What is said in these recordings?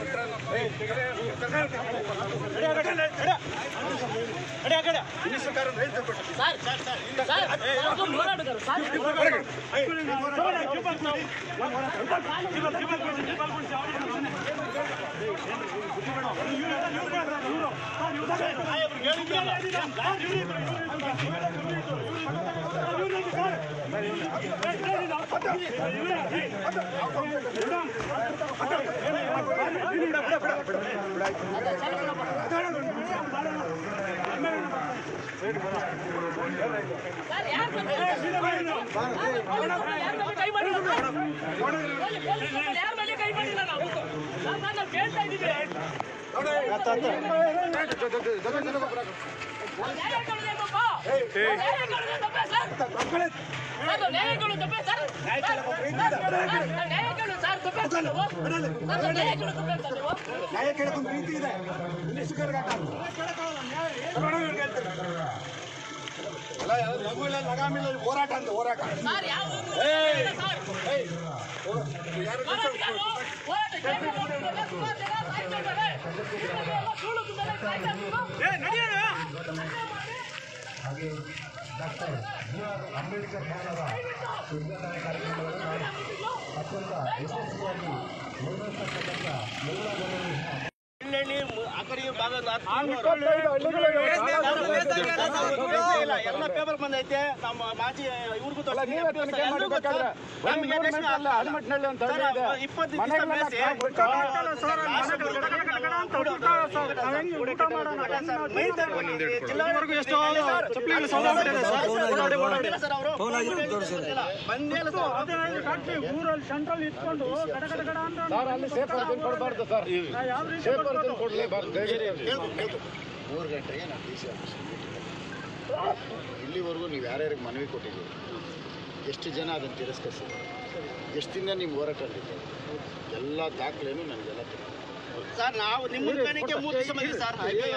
ಕೈ ಮಾಡಿಲ್ಲ ಯಾರ ಮೇಲೆ ಕೈ ಮಾಡಿಲ್ಲ ನಾವು ನಾನು ಕೇಳ್ತಾ ಇದ್ದೀವಿ ನ್ಯಾಯಗಳು ತಪ್ಪ ನ್ಯಾಯಗಳು ತಪ್ಪ ಸರ್ ಅದು ನ್ಯಾಯಗಳು ತಪ್ಪ ಸರ್ ಅದು ನ್ಯಾಯಗಳು ಸರ್ ತಪ್ಪ ಸರ್ ನೀವು ಅದು ನ್ಯಾಯಗಳು ತಪ್ಪ ಸರ್ ನೀವು ನ್ಯಾಯ ಕೇಳಕ್ಕೊಂದು ರೀತಿ ಇದೆ ನಿಲ್ಲಿಸ್ಕರ್ಗೆ ಅಲ್ಲ ಲಘುವಿಲ್ಲ ಲಗಾಮಿಲ್ಲ ಹೋರಾಟ ಅಂತ ಹೋರಾಟ ಸರ್ ಯಾವ ಹೋರಾಟಗಾರರು ಹೋರಾಟ ಕೇಂದ್ರ ಹೋರಾಟಗಾರರು ಸುಮಾರು ಜನ ಸಾಯ್ತಾ ಇದ್ದಾರೆ. ಇವ್ರಿಗೆಲ್ಲ ಸುಳ್ಳು ತುಂಬಿದ್ರೆ ಸಾಯ್ತಾ ಇದ್ರು. ಹಾಗೆ ಡಾಕ್ಟರ್ ಬಿ ಆರ್ ಅಂಬೇಡ್ಕರ್ ಭವನದ ವಿಜ್ಞಾನ ಕಾರ್ಯಕ್ರಮಗಳನ್ನು ಅತ್ಯಂತ ಯಶಸ್ವಿಯಾಗಿ ನಿರ್ವಹಿಸತಕ್ಕಂಥ ಎಲ್ಲ ಜನರು ಹಳ್ಳಿ ಆ ಕಡೆ ಭಾಗದ ಎಲ್ಲ ಪೇಪರ್ ಬಂದೈತೆ ನಮ್ಮ ಮಾಜಿ ಇವ್ರಿಗೂ ಇಪ್ಪತ್ತು ಊರಲ್ಲಿ ಸೆಂಟ್ರಲ್ ಇಟ್ಕೊಂಡು ಕಡ ಕಡ ಕಡ ಅಂತ ಕೊಡಬಾರ್ದು ಸರ್ ಯಾವ ರೀತಿ ಕೊಡಲೇಬಾರ್ದು ಮೂರು ಗಂಟೆಗೆ ನಾನು ಡಿ ಸಿ ಆಫೀಸ್ ಇಲ್ಲಿವರೆಗೂ ನೀವು ಯಾರ್ಯಾರಿಗೆ ಮನವಿ ಕೊಟ್ಟಿದ್ದೀರಿ ಎಷ್ಟು ಜನ ಅದನ್ನು ತಿರಸ್ಕರಿಸಿದ್ದಾರೆ ಎಷ್ಟು ದಿನ ನಿಮ್ಮ ಹೋರಾಟಲ್ಲಿದೆ ಎಲ್ಲ ದಾಖಲೆನೂ ನನಗೆಲ್ಲ ತಿಳಿದಿದೆ ಸರ್ ನಾವು ನಿಮ್ಮ ತನಿಖೆ ಮೂರು ದಿವಸ ಬಂದಿದ್ದೀವಿ ಸರ್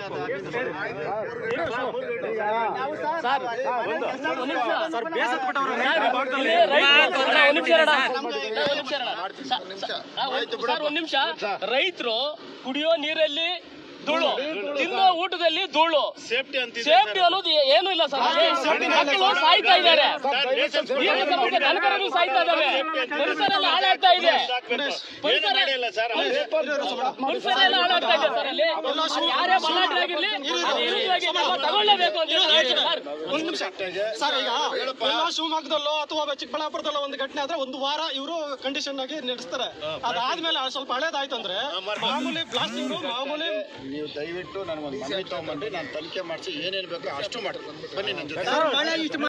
ಸರ್ ಒಂದ್ ನಿಮಿಷ ರೈತರು ಕುಡಿಯೋ ನೀರಲ್ಲಿ ಧೂಳು ತಿನ್ನೋ ಊಟದಲ್ಲಿ ಧೂಳು ಸೇಫ್ಟಿ ಅಂತ ಸೇಫ್ಟಿ ಅನ್ನೋದು ಏನು ಇಲ್ಲ ಸರ್ ಮಕ್ಕಳು ಸಾಯ್ತಾ ಇದ್ದಾರೆ ನೀರಿನ ಸಮಸ್ಯೆ ದನಕರಗಳು ಸಾಯ್ತಾ ಇದ್ದಾವೆ ಪರಿಸರ ಎಲ್ಲ ಹಾಳಾಗ್ತಾ ಇದೆ ಪರಿಸರ ಮಾಡಿಲ್ಲ ಸರ್ ಪರಿಸರ ಎಲ್ಲ ಹಾಳಾಗ್ತಾ ಇದೆ ಸರ್ ಅಲ್ಲಿ ಅದು ಯಾರೇ ಬಲಾಢ್ಯರಾಗಿರ್ಲಿ ಅದು ಇರುವುದಾಗಿ ನಾವು ತಗೊಳ್ಳೇಬೇಕು ಅಂತ ಹೇಳಿ ಹೇಳ್ತೀನಿ ಸರ್ ಒಂದ್ ನಿಮಿಷ ಸರ್ ಈಗ ಎಲ್ಲ ಶಿವಮೊಗ್ಗದಲ್ಲೋ ಅಥವಾ ಚಿಕ್ಕಬಳ್ಳಾಪುರದಲ್ಲೋ ಒಂದು ಘಟನೆ ಆದ್ರೆ ಒಂದು ವಾರ ಇವರು ಕಂಡೀಷನ್ ಆಗಿ ನಡೆಸ್ತಾರೆ ಅದಾದ್ಮೇಲೆ ಸ್ವಲ್ಪ ಹಳೇದಾಯ್ತು ಅಂದ್ರೆ ಮಾಮೂಲಿ ಪ್ಲಾಸ್ಟಿಕ್ ಮಾಮೂಲಿ ನೀವು ದಯವಿಟ್ಟು ನನಗೊಂದು ಮನವಿ ತೊಗೊಂಬನ್ರಿ ನಾನು ತನಿಖೆ ಮಾಡಿಸಿ ಏನೇನು ಬೇಕೋ ಅಷ್ಟು ಮಾಡ್ತೀನಿ ಬನ್ನಿ ನನ್ನ ಜೊತೆ